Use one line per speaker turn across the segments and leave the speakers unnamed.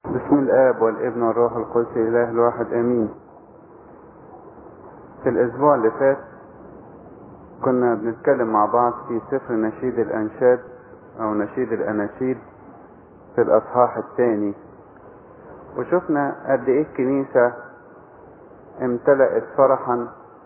بسم الآب والابن والروح القدس إله الواحد آمين في الأسبوع اللي فات كنا بنتكلم مع بعض في سفر نشيد الأنشاد أو نشيد الأناشيد في الأصحاح الثاني وشفنا قد إيه الكنيسة امتلأت فرحا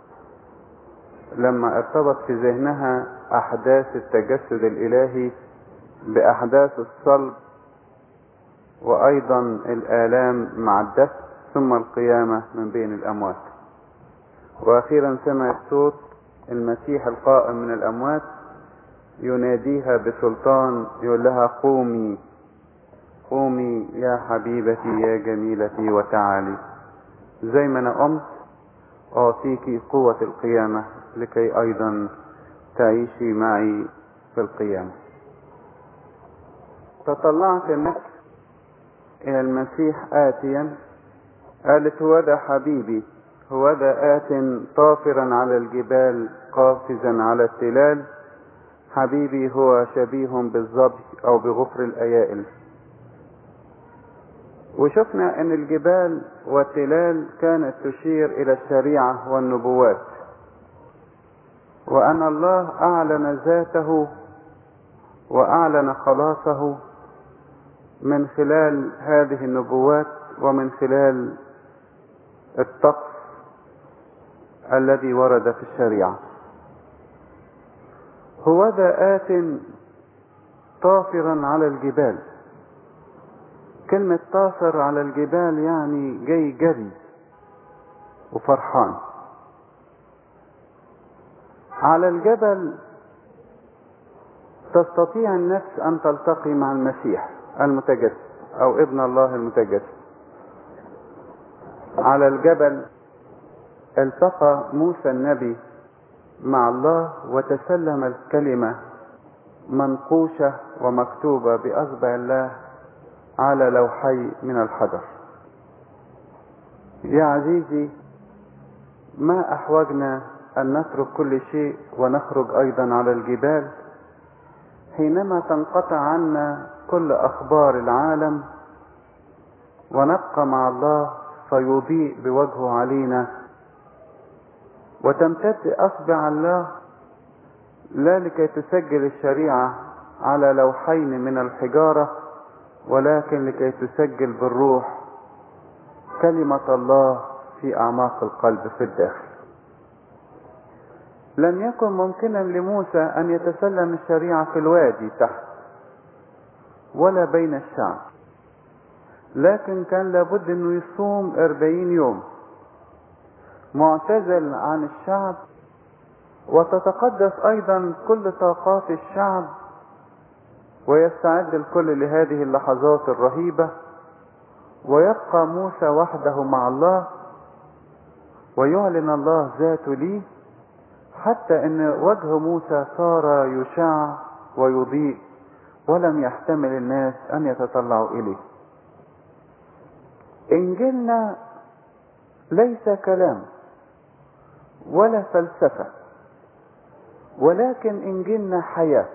لما ارتبط في ذهنها أحداث التجسد الإلهي بأحداث الصلب وأيضا الآلام مع الدفن ثم القيامة من بين الأموات وأخيرا سمعت صوت المسيح القائم من الأموات يناديها بسلطان يقول لها قومي قومي يا حبيبتي يا جميلتي وتعالي زي ما أنا قمت أعطيك قوة القيامة لكي أيضا تعيشي معي في القيامة تطلعت النفس إلى المسيح آتيا قالت هو ذا حبيبي هو ذا آت طافرا على الجبال قافزا على التلال حبيبي هو شبيه بالظبي أو بغفر الأيائل وشفنا أن الجبال والتلال كانت تشير إلى الشريعة والنبوات وأن الله أعلن ذاته وأعلن خلاصه من خلال هذه النبوات ومن خلال الطقس الذي ورد في الشريعة هو ذا آت طافرا على الجبال كلمة طافر على الجبال يعني جاي جري وفرحان على الجبل تستطيع النفس أن تلتقي مع المسيح المتجسد او ابن الله المتجسد على الجبل التقى موسى النبي مع الله وتسلم الكلمة منقوشة ومكتوبة بأصبع الله على لوحي من الحجر يا عزيزي ما أحوجنا أن نترك كل شيء ونخرج أيضا على الجبال حينما تنقطع عنا كل اخبار العالم ونبقى مع الله فيضيء بوجهه علينا وتمتد اصبع الله لا لكي تسجل الشريعه على لوحين من الحجاره ولكن لكي تسجل بالروح كلمه الله في اعماق القلب في الداخل لم يكن ممكنا لموسى ان يتسلم الشريعه في الوادي تحت ولا بين الشعب لكن كان لابد انه يصوم اربعين يوم معتزل عن الشعب وتتقدس ايضا كل طاقات الشعب ويستعد الكل لهذه اللحظات الرهيبة ويبقى موسى وحده مع الله ويعلن الله ذاته ليه حتى ان وجه موسى صار يشع ويضيء ولم يحتمل الناس ان يتطلعوا اليه انجيلنا ليس كلام ولا فلسفه ولكن انجيلنا حياه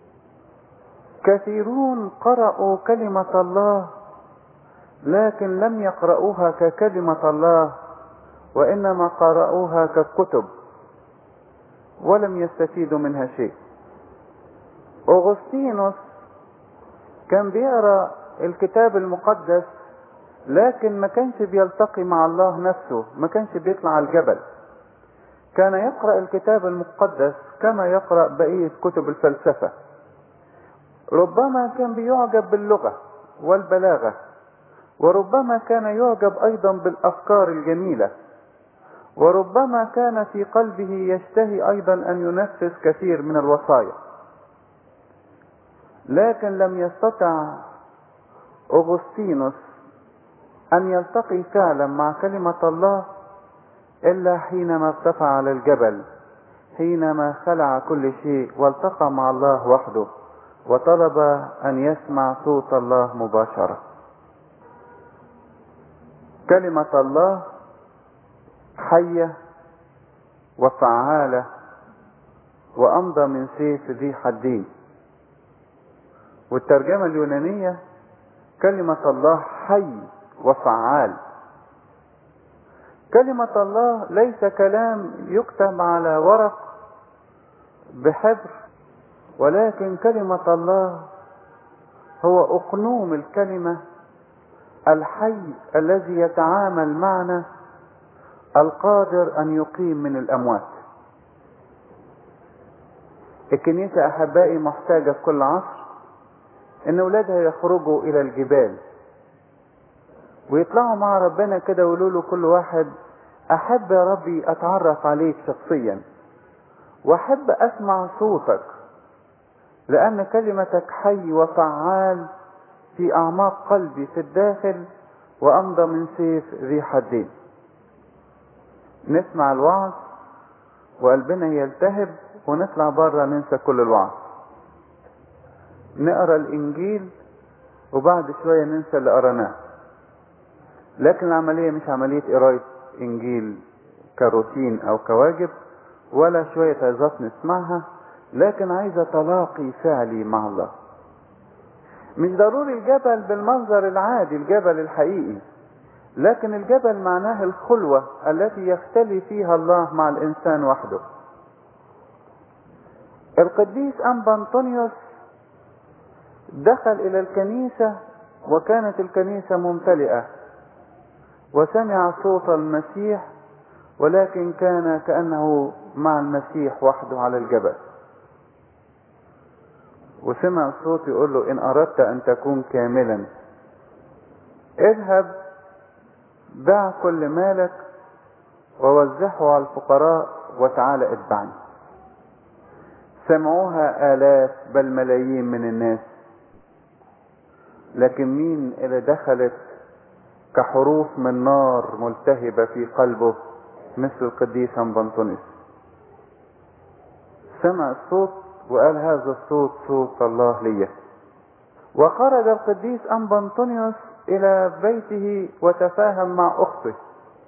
كثيرون قرأوا كلمة الله لكن لم يقرأوها ككلمة الله وإنما قرأوها ككتب ولم يستفيدوا منها شيء أغسطينوس كان بيقرا الكتاب المقدس لكن ما كانش بيلتقي مع الله نفسه ما كانش بيطلع على الجبل كان يقرا الكتاب المقدس كما يقرا بقيه كتب الفلسفه ربما كان بيعجب باللغه والبلاغه وربما كان يعجب ايضا بالافكار الجميله وربما كان في قلبه يشتهي ايضا ان ينفذ كثير من الوصايا لكن لم يستطع أغسطينوس أن يلتقي فعلا مع كلمة الله إلا حينما ارتفع على الجبل حينما خلع كل شيء والتقى مع الله وحده وطلب أن يسمع صوت الله مباشرة كلمة الله حية وفعالة وأمضى من سيف ذي حدين والترجمة اليونانية كلمة الله حي وفعال كلمة الله ليس كلام يكتب على ورق بحبر ولكن كلمة الله هو أقنوم الكلمة الحي الذي يتعامل معنا القادر أن يقيم من الأموات الكنيسة أحبائي محتاجة في كل عصر إن أولادها يخرجوا إلى الجبال ويطلعوا مع ربنا كده ويقولوا له كل واحد أحب يا ربي أتعرف عليك شخصيا وأحب أسمع صوتك لأن كلمتك حي وفعال في أعماق قلبي في الداخل وأمضى من سيف ذي حدين نسمع الوعظ وقلبنا يلتهب ونطلع بره ننسى كل الوعظ نقرا الانجيل وبعد شويه ننسى اللي قرناه لكن العمليه مش عمليه قرايه انجيل كروتين او كواجب ولا شويه عظات نسمعها لكن عايزه تلاقي فعلي مع الله مش ضروري الجبل بالمنظر العادي الجبل الحقيقي لكن الجبل معناه الخلوة التي يختلي فيها الله مع الإنسان وحده القديس أنبا أنطونيوس دخل إلى الكنيسة وكانت الكنيسة ممتلئة وسمع صوت المسيح ولكن كان كأنه مع المسيح وحده على الجبل وسمع الصوت يقول له إن أردت أن تكون كاملا اذهب بع كل مالك ووزعه على الفقراء وتعال اتبعني سمعوها آلاف بل ملايين من الناس لكن مين اللي دخلت كحروف من نار ملتهبة في قلبه مثل القديس أنبنطونيوس سمع الصوت وقال هذا الصوت صوت الله لي وخرج القديس أنبنطونيوس إلى بيته وتفاهم مع أخته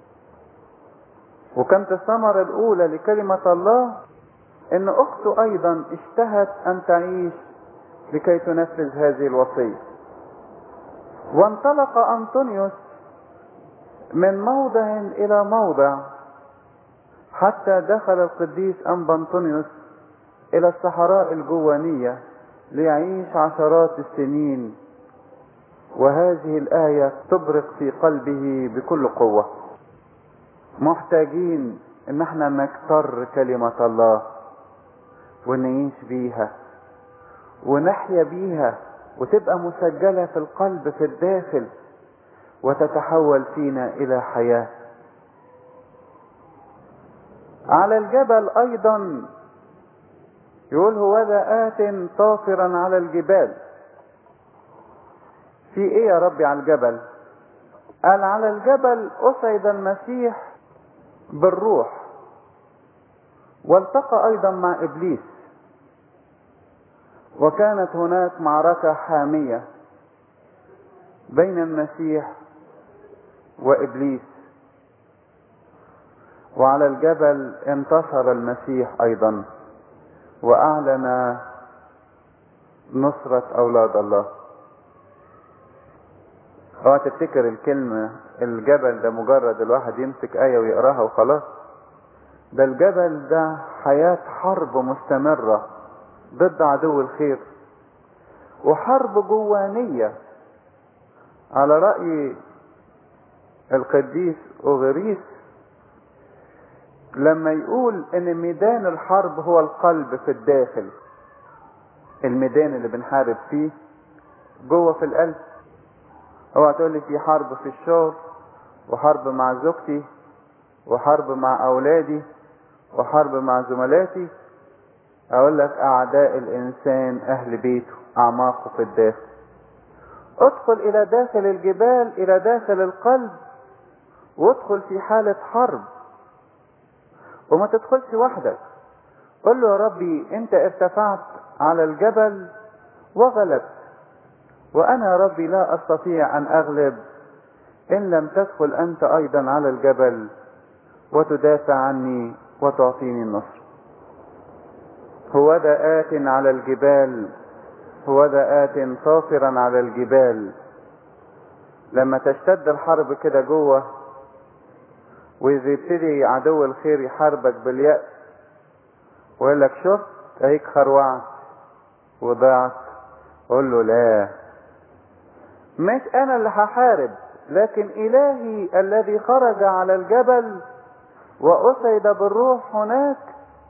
وكانت الثمرة الأولى لكلمة الله إن أخته أيضا اشتهت أن تعيش لكي تنفذ هذه الوصية وانطلق أنطونيوس من موضع إلى موضع حتى دخل القديس أنبا أنطونيوس إلى الصحراء الجوانية ليعيش عشرات السنين وهذه الآية تبرق في قلبه بكل قوة محتاجين ان احنا نكتر كلمة الله ونعيش بيها ونحيا بيها وتبقى مسجلة في القلب في الداخل وتتحول فينا الى حياة على الجبل ايضا يقول هو ذا آت طافرا على الجبال في ايه يا ربي على الجبل قال على الجبل أسعد المسيح بالروح والتقى أيضا مع إبليس وكانت هناك معركة حامية بين المسيح وإبليس وعلى الجبل انتصر المسيح أيضا وأعلن نصرة أولاد الله اوعى تفتكر الكلمة الجبل ده مجرد الواحد يمسك آية ويقراها وخلاص ده الجبل ده حياة حرب مستمرة ضد عدو الخير وحرب جوانية على رأي القديس أوغريس لما يقول ان ميدان الحرب هو القلب في الداخل الميدان اللي بنحارب فيه جوه في القلب اوعى تقول لي في حرب في الشغل وحرب مع زوجتي وحرب مع اولادي وحرب مع زملاتي اقول لك اعداء الانسان اهل بيته اعماقه في الداخل ادخل الى داخل الجبال الى داخل القلب وادخل في حالة حرب وما تدخلش وحدك قل له يا ربي انت ارتفعت على الجبل وغلبت وانا يا ربي لا استطيع ان اغلب ان لم تدخل انت ايضا على الجبل وتدافع عني وتعطيني النصر هو ذا آت على الجبال هو ذا آت صافرا على الجبال لما تشتد الحرب كده جوه وإذا يبتدي عدو الخير يحاربك باليأس ويقول لك شفت اهيك خروعت وضعت قول له لا مش انا اللي هحارب لكن الهي الذي خرج على الجبل واسعد بالروح هناك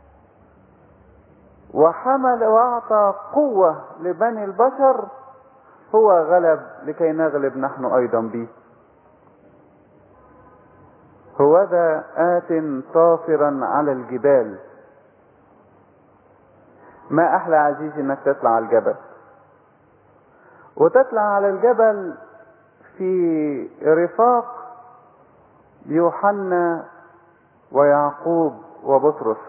وحمل واعطى قوة لبني البشر هو غلب لكي نغلب نحن ايضا به هو ذا آت طافرا على الجبال ما احلى عزيزي انك تطلع على الجبل وتطلع على الجبل في رفاق يوحنا ويعقوب وبطرس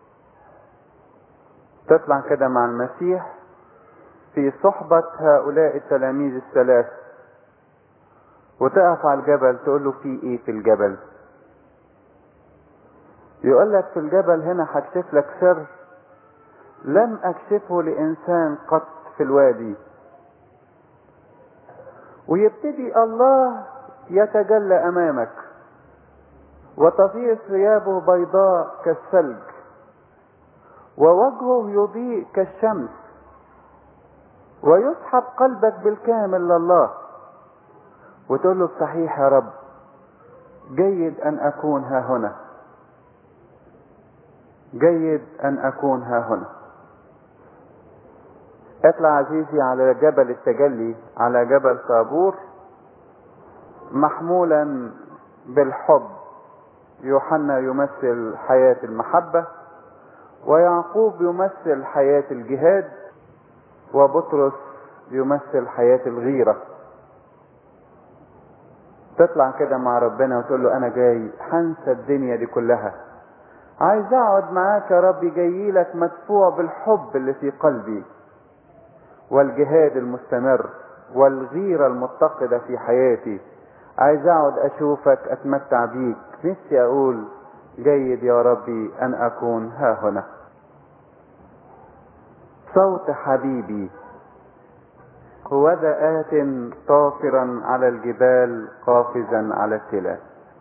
تطلع كده مع المسيح في صحبة هؤلاء التلاميذ الثلاث وتقف على الجبل تقول له في ايه في الجبل يقول لك في الجبل هنا هكشف لك سر لم اكشفه لانسان قط في الوادي ويبتدي الله يتجلى امامك وتصير ثيابه بيضاء كالثلج ووجهه يضيء كالشمس ويسحب قلبك بالكامل لله وتقول له صحيح يا رب جيد ان اكون ها هنا جيد ان اكون ها هنا اطلع عزيزي على جبل التجلي على جبل طابور محمولا بالحب يوحنا يمثل حياة المحبة ويعقوب يمثل حياة الجهاد وبطرس يمثل حياة الغيرة تطلع كده مع ربنا وتقول له انا جاي هنسى الدنيا دي كلها عايز اقعد معاك يا ربي جاي لك مدفوع بالحب اللي في قلبي والجهاد المستمر والغيرة المتقدة في حياتي عايز اقعد اشوفك اتمتع بيك نفسي اقول جيد يا ربي ان اكون ها هنا صوت حبيبي هو ذا آت طافرا على الجبال قافزا على التلال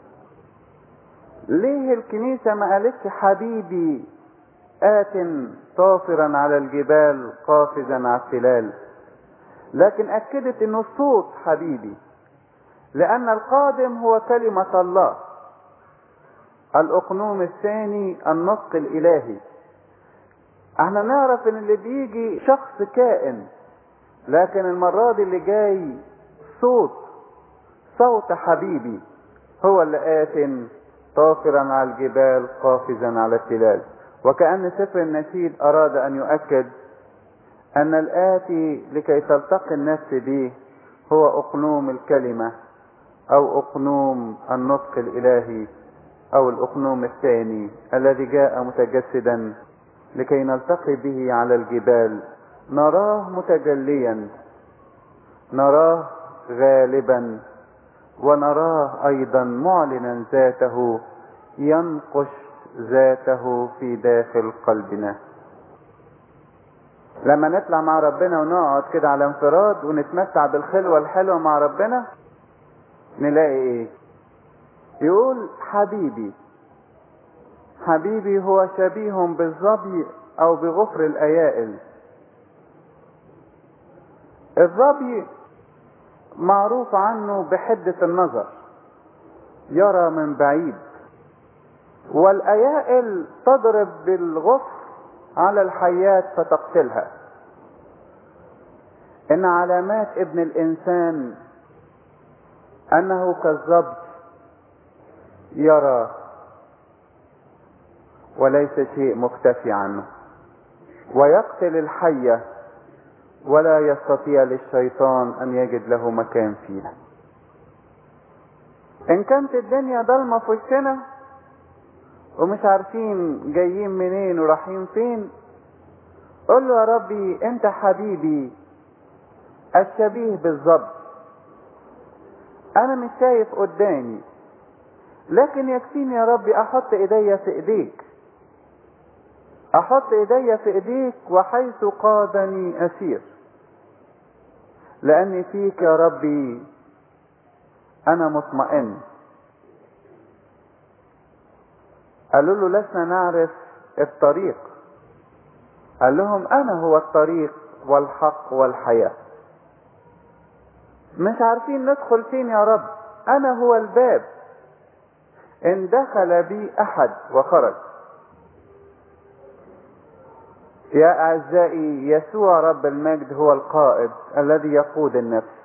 ليه الكنيسة ما قالتش حبيبي آت طافرا على الجبال قافزا على التلال لكن أكدت أنه صوت حبيبي لأن القادم هو كلمة الله الأقنوم الثاني النطق الإلهي احنا نعرف ان اللي بيجي شخص كائن لكن المرة دي اللي جاي صوت صوت حبيبي هو اللي آت طافرا على الجبال قافزا على التلال وكأن سفر النشيد أراد أن يؤكد أن الآتي لكي تلتقي النفس به هو أقنوم الكلمة أو أقنوم النطق الإلهي أو الأقنوم الثاني الذي جاء متجسدا لكي نلتقي به على الجبال نراه متجليا نراه غالبا ونراه أيضا معلنا ذاته ينقش ذاته في داخل قلبنا لما نطلع مع ربنا ونقعد كده على انفراد ونتمتع بالخلوة الحلوة مع ربنا نلاقي ايه يقول حبيبي حبيبي هو شبيه بالظبي او بغفر الايائل الظبي معروف عنه بحدة النظر يرى من بعيد والايائل تضرب بالغفر على الحيات فتقتلها ان علامات ابن الانسان انه كالظبي يرى وليس شيء مختفي عنه ويقتل الحية ولا يستطيع للشيطان ان يجد له مكان فيها ان كانت الدنيا ضلمة في وشنا ومش عارفين جايين منين ورايحين فين قل له يا ربي انت حبيبي الشبيه بالظبط انا مش شايف قدامي لكن يكفيني يا ربي احط ايديا في ايديك احط ايديا في ايديك وحيث قادني اسير لاني فيك يا ربي انا مطمئن قالوا له لسنا نعرف الطريق قال لهم انا هو الطريق والحق والحياة مش عارفين ندخل فين يا رب انا هو الباب ان دخل بي احد وخرج يا اعزائي يسوع رب المجد هو القائد الذي يقود النفس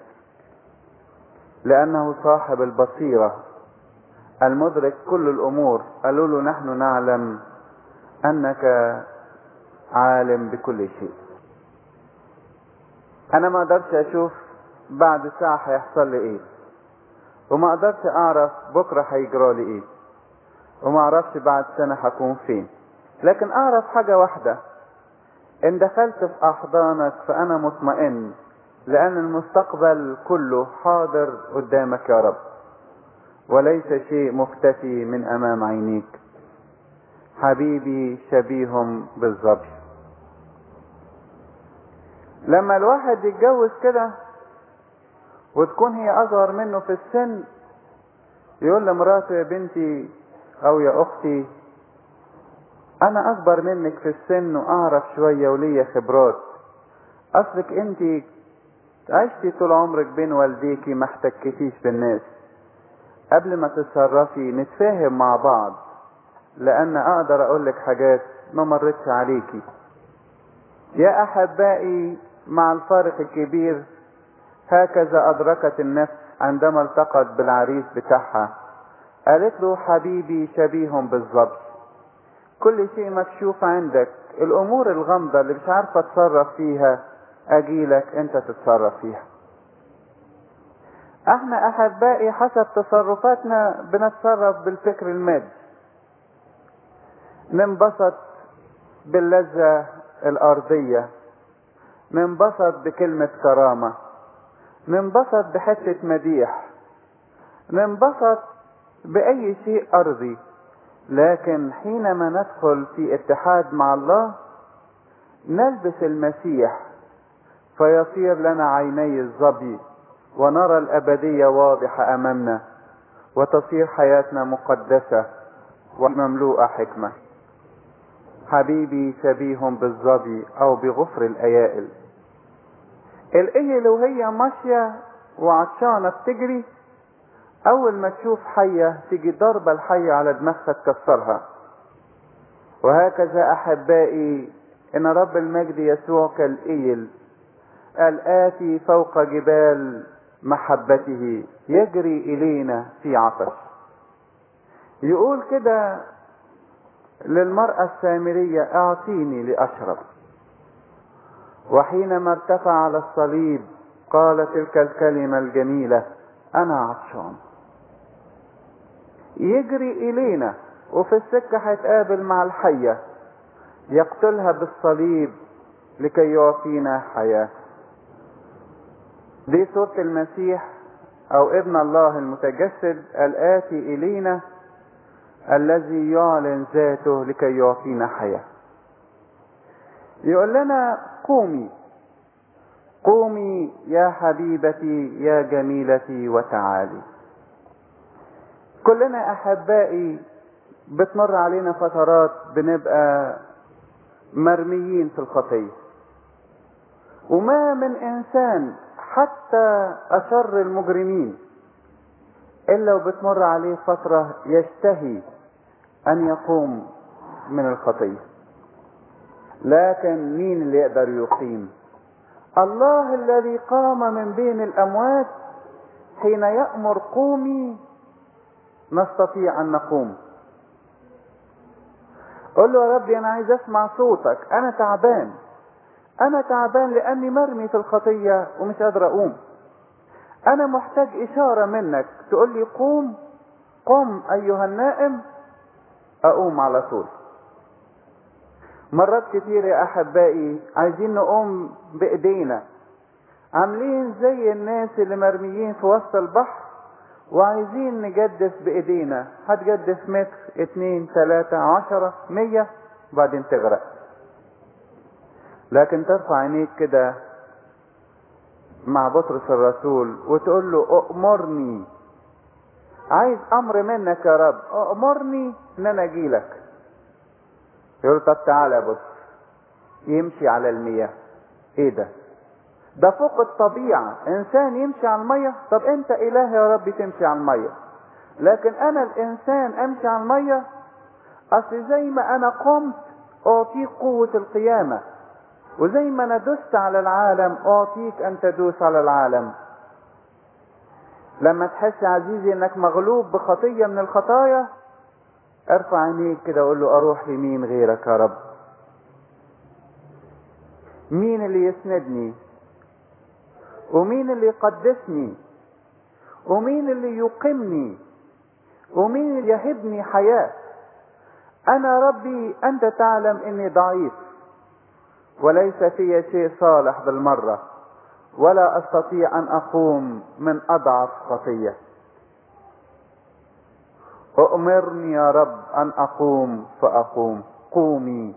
لانه صاحب البصيره المدرك كل الامور قالوا له نحن نعلم انك عالم بكل شيء انا ما اقدرش اشوف بعد ساعة هيحصل لي ايه وما اقدرش اعرف بكرة هيجرى لي ايه وما اعرفش بعد سنة هكون فين لكن اعرف حاجة واحدة ان دخلت في احضانك فانا مطمئن لان المستقبل كله حاضر قدامك يا رب وليس شيء مختفي من امام عينيك حبيبي شبيه بالظبي لما الواحد يتجوز كده وتكون هي اصغر منه في السن يقول لمراته يا بنتي او يا اختي انا اكبر منك في السن واعرف شوية وليا خبرات اصلك انت عشتي طول عمرك بين والديكي ما احتكتيش بالناس قبل ما تتصرفي نتفاهم مع بعض لان اقدر اقول لك حاجات ما مرتش عليكي يا احبائي مع الفارق الكبير هكذا ادركت النفس عندما التقت بالعريس بتاعها قالت له حبيبي شبيه بالظبط كل شيء مكشوف عندك الامور الغامضة اللي مش عارفة اتصرف فيها اجيلك انت تتصرف فيها احنا احبائي حسب تصرفاتنا بنتصرف بالفكر المادي ننبسط باللذة الارضية ننبسط بكلمة كرامة ننبسط بحتة مديح ننبسط بأي شيء أرضي لكن حينما ندخل في اتحاد مع الله نلبس المسيح فيصير لنا عيني الظبي ونرى الأبدية واضحة أمامنا وتصير حياتنا مقدسة ومملوءة حكمة حبيبي شبيه بالظبي أو بغفر الأيائل الإيل وهي ماشية وعطشانة بتجري أول ما تشوف حية تيجي ضربة الحية على دماغها تكسرها وهكذا أحبائي إن رب المجد يسوع كالإيل الآتي فوق جبال محبته يجري إلينا في عطش يقول كده للمرأة السامرية اعطيني لأشرب وحينما ارتفع على الصليب قال تلك الكلمة الجميلة أنا عطشان يجري إلينا وفي السكة هيتقابل مع الحية يقتلها بالصليب لكي يعطينا حياة دي صورة المسيح أو ابن الله المتجسد الآتي إلينا الذي يعلن ذاته لكي يعطينا حياة يقول لنا قومي قومي يا حبيبتي يا جميلتي وتعالي كلنا احبائي بتمر علينا فترات بنبقى مرميين في الخطيه وما من انسان حتى اشر المجرمين الا وبتمر عليه فتره يشتهي ان يقوم من الخطيه لكن مين اللي يقدر يقيم الله الذي قام من بين الاموات حين يامر قومي نستطيع ان نقوم قل له يا ربي انا عايز اسمع صوتك انا تعبان انا تعبان لاني مرمي في الخطيه ومش قادر اقوم انا محتاج اشاره منك تقول لي قوم قم ايها النائم اقوم على طول مرات كتير يا احبائي عايزين نقوم بايدينا عاملين زي الناس اللي مرميين في وسط البحر وعايزين نجدف بايدينا هتجدف متر اتنين تلاتة عشرة مية وبعدين تغرق لكن ترفع عينيك كده مع بطرس الرسول وتقول له اؤمرني عايز امر منك يا رب امرني ان انا اجيلك يقول طب تعالى بص يمشي على المياه ايه ده ده فوق الطبيعة انسان يمشي على المية طب انت اله يا رب تمشي على المية لكن انا الانسان امشي على المية اصل زي ما انا قمت اعطيك قوة القيامة وزي ما انا دست على العالم اعطيك ان تدوس على العالم لما تحس يا عزيزي انك مغلوب بخطية من الخطايا ارفع عينيك كده وقول له اروح لمين غيرك يا رب مين اللي يسندني ومين اللي يقدسني ومين اللي يقيمني ومين اللي يهبني حياة انا ربي انت تعلم اني ضعيف وليس في شيء صالح بالمرة ولا استطيع ان اقوم من اضعف خطية اؤمرني يا رب ان اقوم فاقوم قومي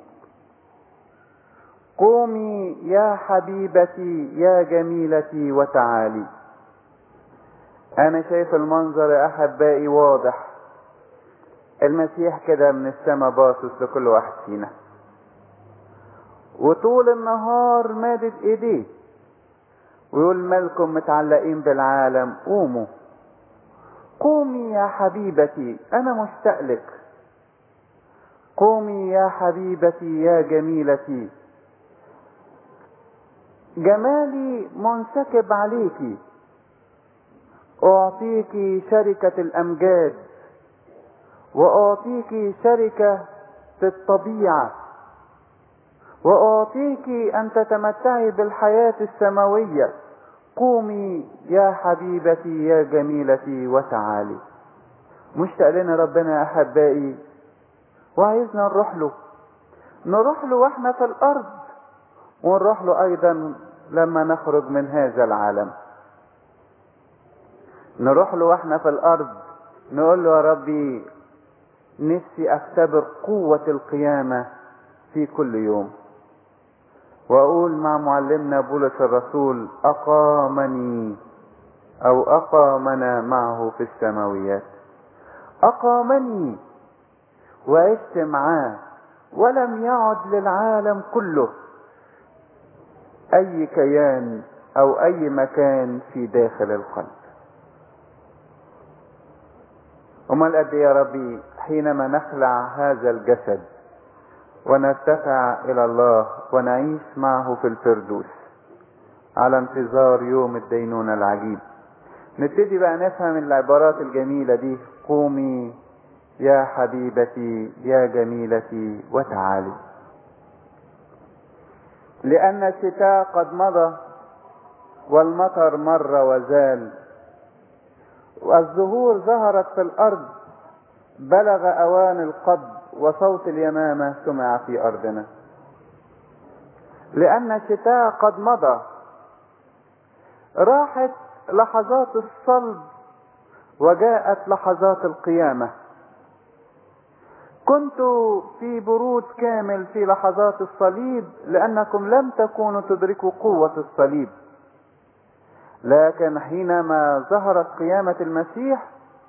قومي يا حبيبتي يا جميلتي وتعالي انا شايف المنظر يا احبائي واضح المسيح كده من السماء باصص لكل واحد فينا وطول النهار مادد ايديه ويقول مالكم متعلقين بالعالم قوموا قومي يا حبيبتي انا مشتاق لك قومي يا حبيبتي يا جميلتي جمالي منسكب عليكي اعطيك شركة الامجاد واعطيك شركة الطبيعة واعطيك ان تتمتعي بالحياة السماوية قومي يا حبيبتي يا جميلتي وتعالي مشتاق لنا ربنا يا احبائي وعايزنا نروح له نروح له واحنا في الارض ونروح له ايضا لما نخرج من هذا العالم نروح له واحنا في الارض نقول له يا ربي نفسي اختبر قوة القيامة في كل يوم واقول مع معلمنا بولس الرسول اقامني او اقامنا معه في السماويات اقامني وعشت معاه ولم يعد للعالم كله اي كيان او اي مكان في داخل القلب امال قد يا ربي حينما نخلع هذا الجسد ونرتفع الى الله ونعيش معه في الفردوس على انتظار يوم الدينونة العجيب نبتدي بقى نفهم العبارات الجميلة دي قومي يا حبيبتي يا جميلتي وتعالي لأن الشتاء قد مضى والمطر مر وزال والزهور ظهرت في الأرض بلغ أوان القبض وصوت اليمامة سمع في أرضنا لأن الشتاء قد مضى راحت لحظات الصلب وجاءت لحظات القيامة كنت في برود كامل في لحظات الصليب لأنكم لم تكونوا تدركوا قوة الصليب لكن حينما ظهرت قيامة المسيح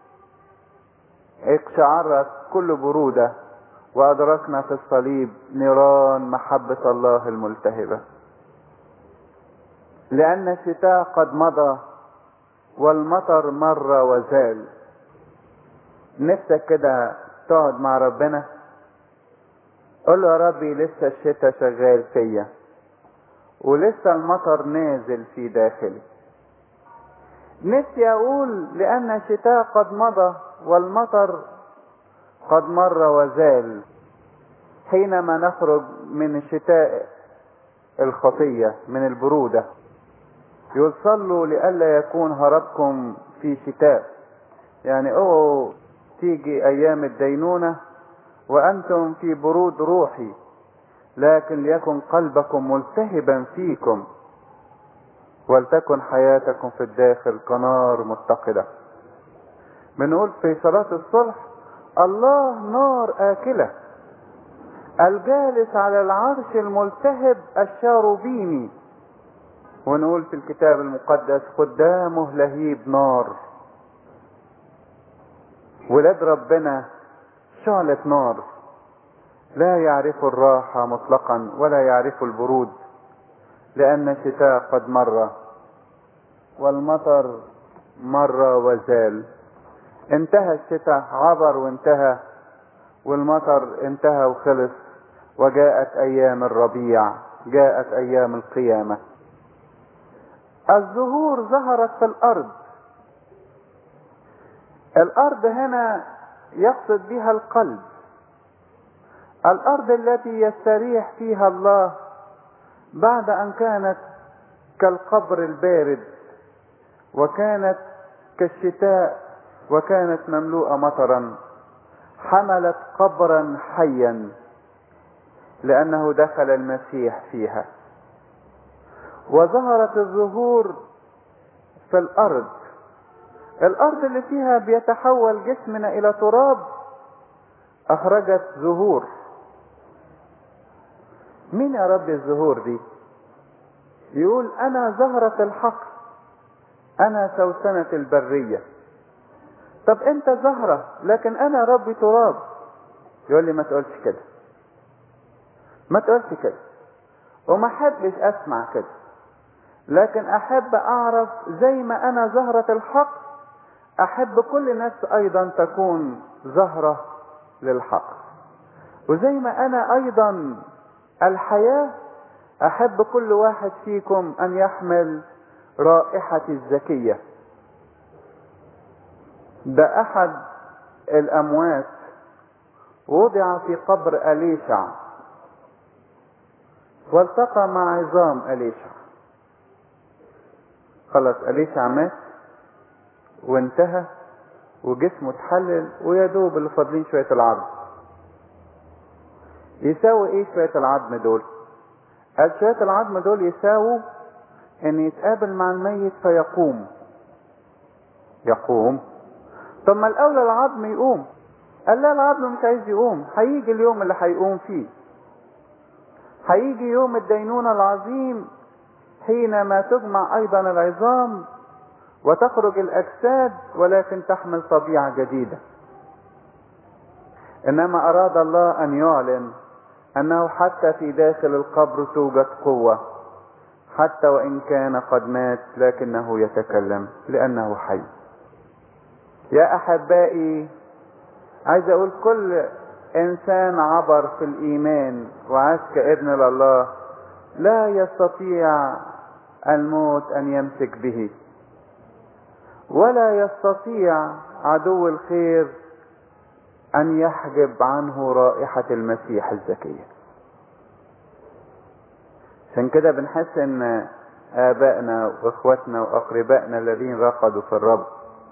اقشعرت كل برودة وأدركنا في الصليب نيران محبة الله الملتهبة لأن الشتاء قد مضى والمطر مر وزال نفسك كده تقعد مع ربنا قول له يا ربي لسه الشتاء شغال فيا ولسه المطر نازل في داخلي نفسي اقول لان الشتاء قد مضى والمطر قد مر وزال حينما نخرج من شتاء الخطية من البرودة يقول صلوا لئلا يكون هربكم في شتاء يعني اوعوا تيجي ايام الدينونة وانتم في برود روحي لكن ليكن قلبكم ملتهبا فيكم ولتكن حياتكم في الداخل كنار متقدة بنقول في صلاة الصلح الله نار آكلة الجالس على العرش الملتهب الشاروبيني ونقول في الكتاب المقدس قدامه لهيب نار ولاد ربنا شعلة نار لا يعرف الراحة مطلقا ولا يعرف البرود لأن الشتاء قد مر والمطر مر وزال انتهى الشتاء عبر وانتهى والمطر انتهى وخلص وجاءت ايام الربيع جاءت ايام القيامة الزهور ظهرت في الارض الارض هنا يقصد بها القلب الارض التي يستريح فيها الله بعد ان كانت كالقبر البارد وكانت كالشتاء وكانت مملوءة مطرا حملت قبرا حيا لأنه دخل المسيح فيها وظهرت الزهور في الأرض الأرض اللي فيها بيتحول جسمنا إلى تراب أخرجت زهور مين يا رب الزهور دي يقول أنا زهرة الحقل أنا سوسنة البرية طب أنت زهرة لكن أنا ربي تراب يقول لي ما تقولش كده ما تقولش كده وما أحبش أسمع كده لكن أحب أعرف زي ما أنا زهرة الحق أحب كل نفس أيضا تكون زهرة للحق وزي ما أنا أيضا الحياة أحب كل واحد فيكم أن يحمل رائحة الزكية ده أحد الأموات وضع في قبر أليشع والتقى مع عظام أليشع خلاص أليشع مات وانتهى وجسمه اتحلل ويا دوب اللي فاضلين شوية العظم يساوي ايه شوية العظم دول قال شوية العظم دول يساووا ان يتقابل مع الميت فيقوم يقوم طب ما الاولى العظم يقوم قال لا العظم مش عايز يقوم هيجي اليوم اللي هيقوم فيه هيجي يوم الدينونة العظيم حينما تجمع ايضا العظام وتخرج الاجساد ولكن تحمل طبيعة جديدة انما اراد الله ان يعلن انه حتى في داخل القبر توجد قوة حتى وان كان قد مات لكنه يتكلم لانه حي يا احبائي عايز اقول كل انسان عبر في الايمان وعاش كابن لله لا يستطيع الموت ان يمسك به ولا يستطيع عدو الخير ان يحجب عنه رائحة المسيح الزكية عشان كده بنحس ان ابائنا واخواتنا واقربائنا الذين رقدوا في الرب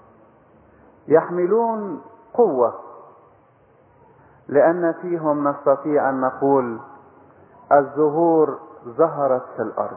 يحملون قوة لان فيهم نستطيع ان نقول الزهور ظهرت في الارض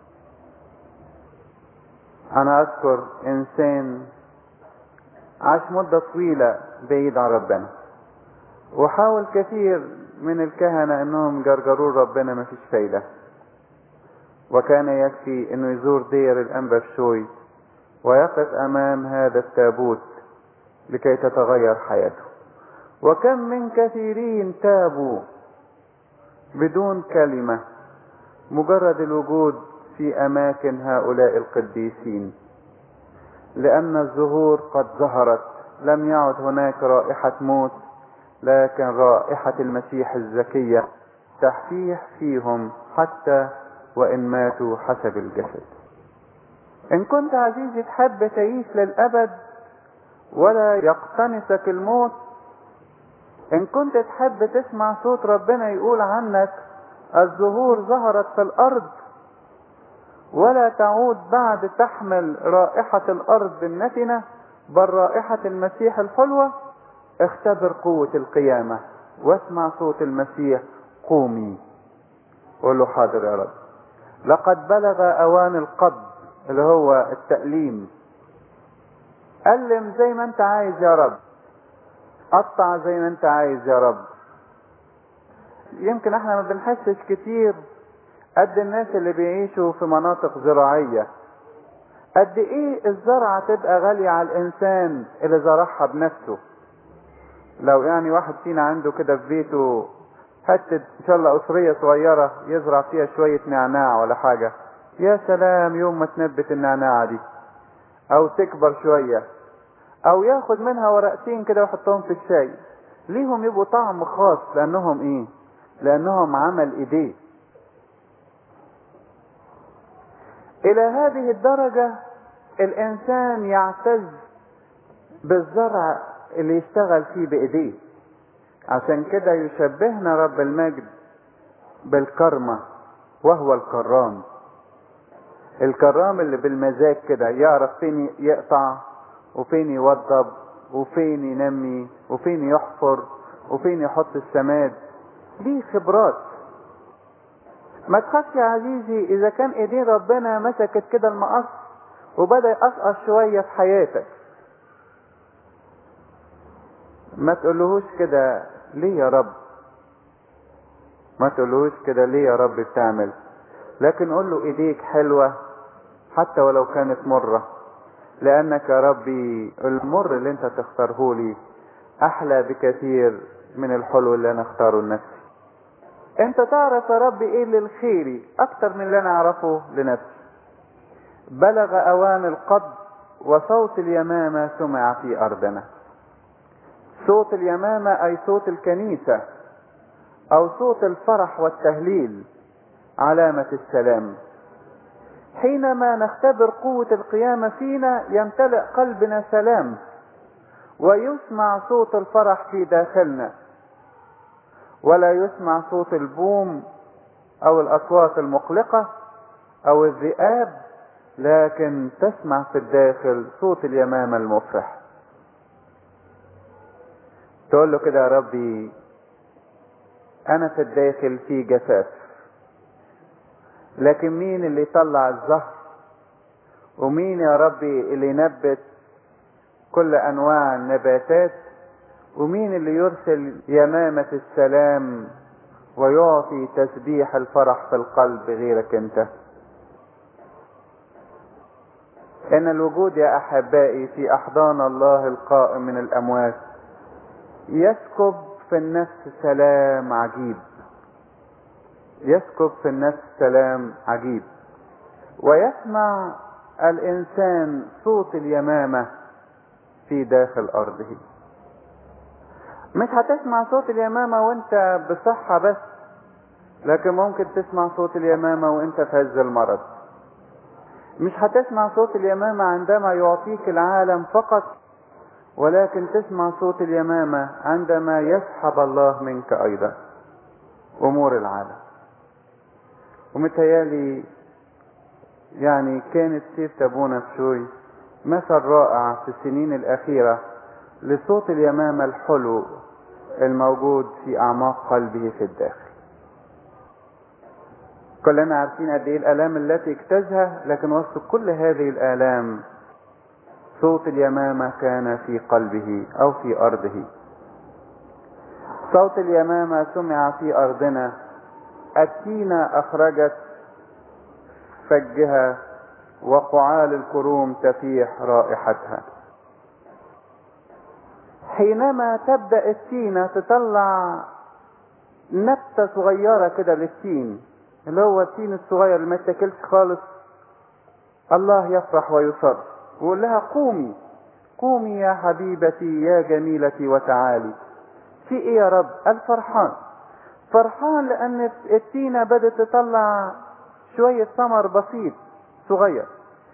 انا اذكر انسان عاش مدة طويلة بعيد عن ربنا وحاول كثير من الكهنة انهم جرجروا ربنا ما فيش فايدة وكان يكفي انه يزور دير الانبا بشوي ويقف امام هذا التابوت لكي تتغير حياته وكم من كثيرين تابوا بدون كلمة مجرد الوجود في اماكن هؤلاء القديسين لان الزهور قد ظهرت لم يعد هناك رائحة موت لكن رائحة المسيح الزكية تحفيح فيهم حتى وإن ماتوا حسب الجسد إن كنت عزيزي تحب تعيش للأبد ولا يقتنسك الموت إن كنت تحب تسمع صوت ربنا يقول عنك الزهور ظهرت في الأرض ولا تعود بعد تحمل رائحة الأرض النتنة بل رائحة المسيح الحلوة اختبر قوة القيامة واسمع صوت المسيح قومي قول له حاضر يا رب لقد بلغ اوان القبض اللي هو التأليم ألم زي ما انت عايز يا رب قطع زي ما انت عايز يا رب يمكن احنا ما بنحسش كتير قد الناس اللي بيعيشوا في مناطق زراعية قد ايه الزرعة تبقى غالية على الانسان اللي زرعها بنفسه لو يعني واحد فينا عنده كده في بيته حتة ان شاء الله قصرية صغيرة يزرع فيها شوية نعناع ولا حاجة يا سلام يوم ما تنبت النعناعة دي او تكبر شوية او ياخد منها ورقتين كده ويحطهم في الشاي ليهم يبقوا طعم خاص لانهم ايه لانهم عمل ايديه الى هذه الدرجة الانسان يعتز بالزرع اللي يشتغل فيه بايديه عشان كده يشبهنا رب المجد بالكرمة وهو الكرام الكرام اللي بالمزاج كده يعرف فين يقطع وفين يوضب وفين ينمي وفين يحفر وفين يحط السماد دي خبرات ما تخافش يا عزيزي اذا كان ايدين ربنا مسكت كده المقص وبدا يقصقص شويه في حياتك ما تقولهوش كده ليه يا رب ما تقولهوش كده ليه يا رب بتعمل لكن قول له ايديك حلوة حتى ولو كانت مرة لانك يا ربي المر اللي انت تختاره لي احلى بكثير من الحلو اللي انا اختاره لنفسي انت تعرف يا ربي ايه للخير اكتر من اللي انا اعرفه لنفسي بلغ اوان القبض وصوت اليمامة سمع في ارضنا صوت اليمامة أي صوت الكنيسة أو صوت الفرح والتهليل علامة السلام حينما نختبر قوة القيامة فينا يمتلئ قلبنا سلام ويسمع صوت الفرح في داخلنا ولا يسمع صوت البوم أو الأصوات المقلقة أو الذئاب لكن تسمع في الداخل صوت اليمامة المفرح تقول له كده يا ربي انا في الداخل في جفاف لكن مين اللي يطلع الزهر ومين يا ربي اللي ينبت كل انواع النباتات ومين اللي يرسل يمامة السلام ويعطي تسبيح الفرح في القلب غيرك انت ان الوجود يا احبائي في احضان الله القائم من الاموات يسكب في النفس سلام عجيب يسكب في النفس سلام عجيب ويسمع الانسان صوت اليمامة في داخل ارضه مش هتسمع صوت اليمامة وانت بصحة بس لكن ممكن تسمع صوت اليمامة وانت في عز المرض مش هتسمع صوت اليمامة عندما يعطيك العالم فقط ولكن تسمع صوت اليمامة عندما يسحب الله منك أيضا أمور العالم ومتهيالي يعني كانت سيف تابونا شوي مثل رائع في السنين الأخيرة لصوت اليمامة الحلو الموجود في أعماق قلبه في الداخل كلنا عارفين قد ايه الآلام التي اجتازها لكن وسط كل هذه الآلام صوت اليمامة كان في قلبه أو في أرضه صوت اليمامة سمع في أرضنا التينة أخرجت فجها وقعال الكروم تفيح رائحتها حينما تبدأ التينة تطلع نبتة صغيرة كده للتين اللي هو التين الصغير اللي ما يتاكلش خالص الله يفرح ويصر ويقول لها قومي قومي يا حبيبتي يا جميلتي وتعالي في ايه يا رب الفرحان فرحان لان التينة بدأت تطلع شوية ثمر بسيط صغير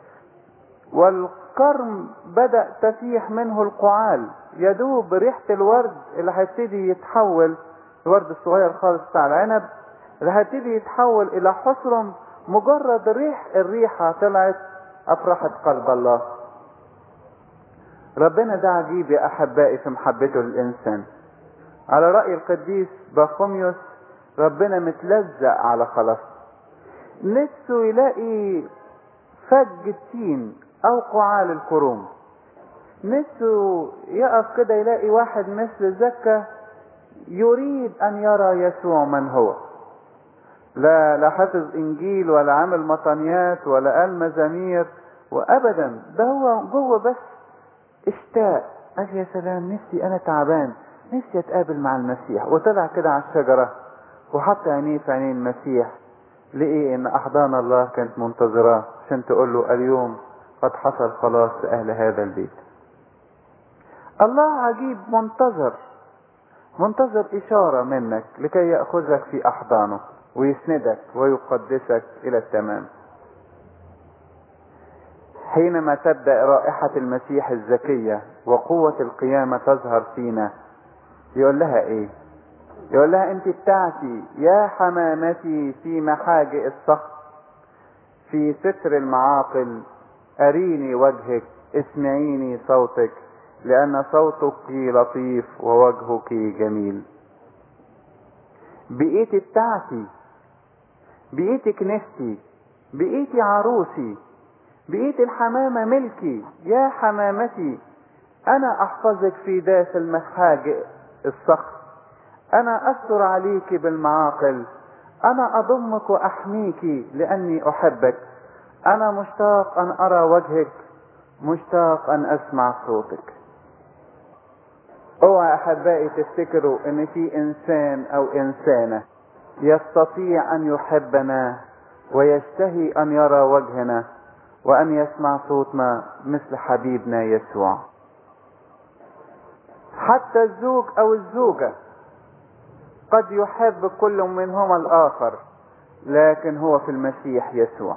والقرم بدأ تفيح منه القعال يدوب ريحة الورد اللي هيبتدي يتحول الورد الصغير خالص بتاع العنب اللي هيبتدي يتحول الى حصرم مجرد ريح الريحة طلعت افرحت قلب الله ربنا ده عجيب يا احبائي في محبته للانسان على رأي القديس بافوميوس ربنا متلزق على خلاصه نفسه يلاقي فج التين او قعال الكروم نفسه يقف كده يلاقي واحد مثل زكا يريد ان يرى يسوع من هو لا لا حافظ انجيل ولا عامل مطنيات ولا قال مزامير وابدا ده هو جوه بس اشتاق قال يا سلام نفسي انا تعبان نفسي اتقابل مع المسيح وطلع كده على الشجرة وحط عينيه في عينين المسيح لقي ان احضان الله كانت منتظراه عشان تقول له اليوم قد حصل خلاص لاهل هذا البيت الله عجيب منتظر منتظر اشارة منك لكي يأخذك في احضانه ويسندك ويقدسك الى التمام حينما تبدأ رائحة المسيح الزكية وقوة القيامة تظهر فينا يقول لها ايه يقول لها انت بتاعتي يا حمامتي في محاجئ الصخر في ستر المعاقل اريني وجهك اسمعيني صوتك لان صوتك لطيف ووجهك جميل بقيتي بتاعتي بقيتي كنيستي بقيتي عروسي بقيتي الحمامة ملكي يا حمامتي انا احفظك في داخل محاجئ الصخر انا استر عليك بالمعاقل انا اضمك واحميك لاني احبك انا مشتاق ان ارى وجهك مشتاق ان اسمع صوتك اوعى احبائي تفتكروا ان في انسان او انسانه يستطيع ان يحبنا ويشتهي ان يرى وجهنا وان يسمع صوتنا مثل حبيبنا يسوع حتى الزوج او الزوجه قد يحب كل منهما الاخر لكن هو في المسيح يسوع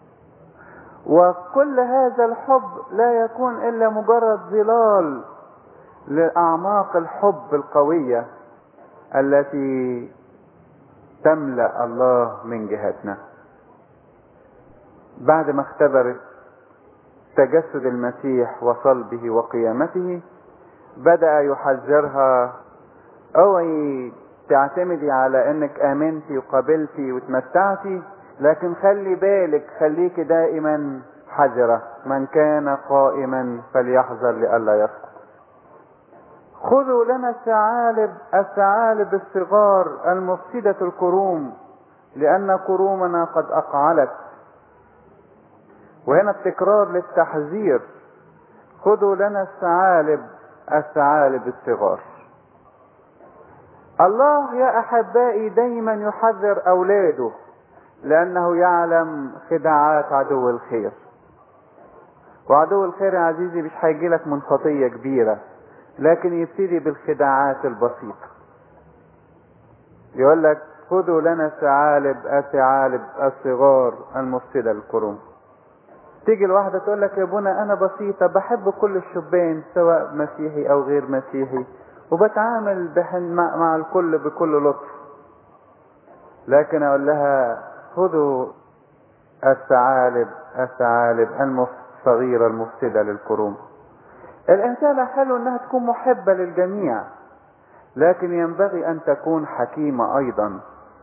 وكل هذا الحب لا يكون الا مجرد ظلال لاعماق الحب القويه التي تملا الله من جهتنا بعد ما اختبرت تجسد المسيح وصلبه وقيامته بدا يحذرها اوعي تعتمدي على انك امنتي وقبلتي وتمتعتي لكن خلي بالك خليك دائما حذرة من كان قائما فليحذر لئلا يسقط خذوا لنا الثعالب الثعالب الصغار المفسدة الكروم لأن كرومنا قد أقعلت وهنا التكرار للتحذير خذوا لنا الثعالب الثعالب الصغار الله يا احبائي دايما يحذر اولاده لانه يعلم خداعات عدو الخير وعدو الخير يا عزيزي مش هيجي لك من خطيه كبيره لكن يبتدي بالخداعات البسيطه يقول لك خذوا لنا ثعالب الثعالب الصغار المفسده الكروم تيجي الواحده تقول لك يا ابونا انا بسيطه بحب كل الشبان سواء مسيحي او غير مسيحي وبتعامل بحن مع, مع الكل بكل لطف لكن اقول لها خذوا الثعالب الثعالب الصغيرة المفسدة للكروم الإنسانة حلو إنها تكون محبة للجميع لكن ينبغي أن تكون حكيمة أيضا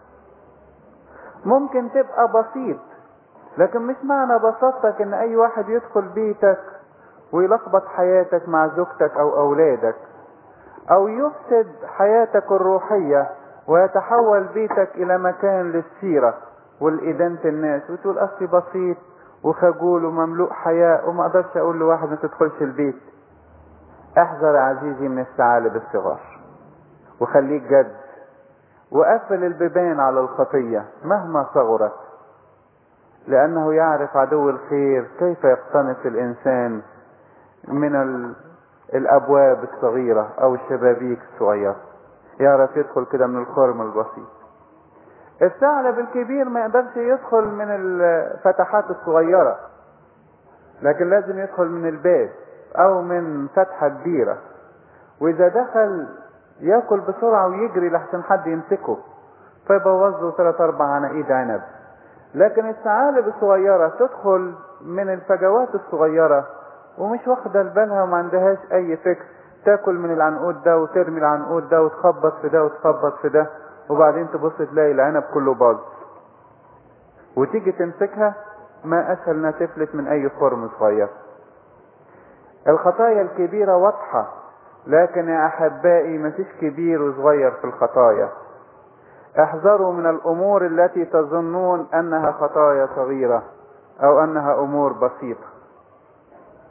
ممكن تبقى بسيط لكن مش معنى بساطتك إن أي واحد يدخل بيتك ويلخبط حياتك مع زوجتك أو أولادك او يفسد حياتك الروحية ويتحول بيتك الى مكان للسيرة والإدانة الناس وتقول اصلي بسيط وخجول ومملوء حياء وما اقدرش اقول لواحد ما تدخلش البيت احذر يا عزيزي من الثعالب الصغار وخليك جد وقفل البيبان على الخطية مهما صغرت لأنه يعرف عدو الخير كيف يقتنص الإنسان من الابواب الصغيرة او الشبابيك الصغيرة يعرف يدخل كده من الخرم البسيط الثعلب الكبير ما يقدرش يدخل من الفتحات الصغيرة لكن لازم يدخل من الباب او من فتحة كبيرة واذا دخل ياكل بسرعة ويجري لحسن حد يمسكه فيبوظ له ثلاث اربع عناقيد عنب لكن الثعالب الصغيرة تدخل من الفجوات الصغيرة ومش واخدة بالها وما عندهاش اي فكر تاكل من العنقود ده وترمي العنقود ده وتخبط في ده وتخبط في ده وبعدين تبص تلاقي العنب كله باظ وتيجي تمسكها ما اسهل انها تفلت من اي خرم صغير الخطايا الكبيرة واضحة لكن يا احبائي مفيش كبير وصغير في الخطايا احذروا من الامور التي تظنون انها خطايا صغيرة او انها امور بسيطة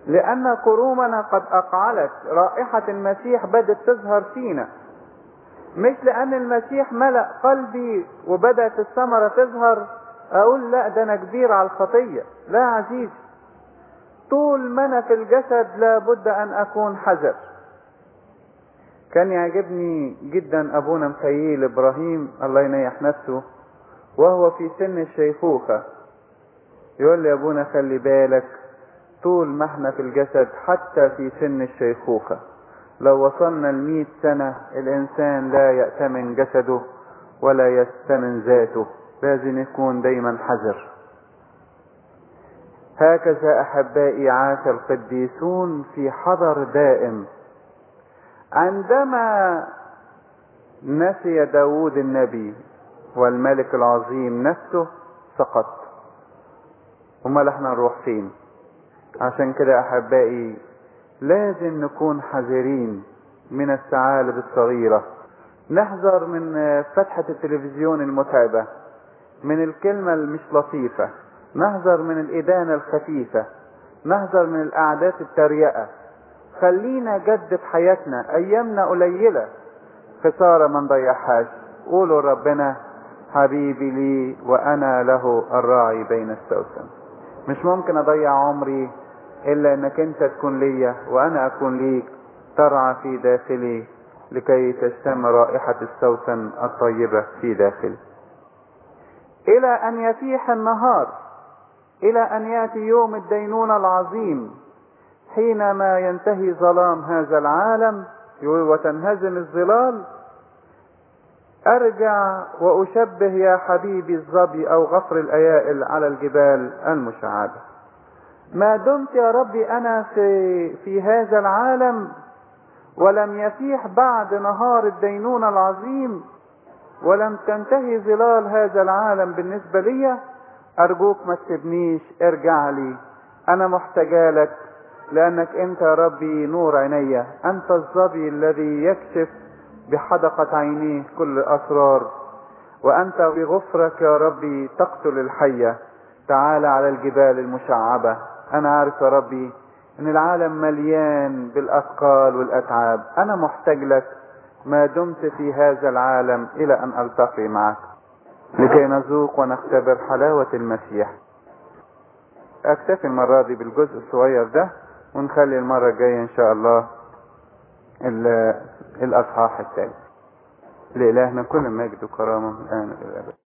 لأن كرومنا قد أقعلت رائحة المسيح بدأت تظهر فينا مش لأن المسيح ملأ قلبي وبدأت الثمرة تظهر أقول لا ده أنا كبير على الخطية لا عزيز طول ما أنا في الجسد لابد أن أكون حذر كان يعجبني جدا أبونا مخيل إبراهيم الله ينيح نفسه وهو في سن الشيخوخة يقول لي أبونا خلي بالك طول ما احنا في الجسد حتى في سن الشيخوخة لو وصلنا المئة سنة الإنسان لا يأتمن جسده ولا يستمن ذاته لازم يكون دايما حذر هكذا أحبائي عاش القديسون في حذر دائم عندما نسي داود النبي والملك العظيم نفسه سقط امال احنا نروح فين عشان كده احبائي لازم نكون حذرين من الثعالب الصغيرة نحذر من فتحة التلفزيون المتعبة من الكلمة المش لطيفة نحذر من الإدانة الخفيفة نحذر من الأعداد التريقة خلينا جد في حياتنا أيامنا قليلة خسارة ما نضيعهاش قولوا ربنا حبيبي لي وأنا له الراعي بين السوسن مش ممكن أضيع عمري إلا إنك أنت تكون ليا وأنا أكون ليك ترعى في داخلي لكي تشتم رائحة السوسن الطيبة في داخلي إلى أن يفيح النهار إلى أن يأتي يوم الدينونة العظيم حينما ينتهي ظلام هذا العالم وتنهزم الظلال ارجع واشبه يا حبيبي الظبي او غفر الايائل على الجبال المشعبة ما دمت يا ربي انا في, في هذا العالم ولم يفيح بعد نهار الدينونة العظيم ولم تنتهي ظلال هذا العالم بالنسبة لي ارجوك ما تسيبنيش ارجع لي انا محتاجالك لانك انت يا ربي نور عيني انت الظبي الذي يكشف بحدقة عينيه كل الأسرار وأنت بغفرك يا ربي تقتل الحية تعال على الجبال المشعبة أنا عارف يا ربي إن العالم مليان بالأثقال والأتعاب أنا محتاج لك ما دمت في هذا العالم إلى أن ألتقي معك لكي نذوق ونختبر حلاوة المسيح أكتفي المرة دي بالجزء الصغير ده ونخلي المرة الجاية إن شاء الله الأصحاح الثالث لإلهنا كل مجد وكرامة الآن إلى الأبد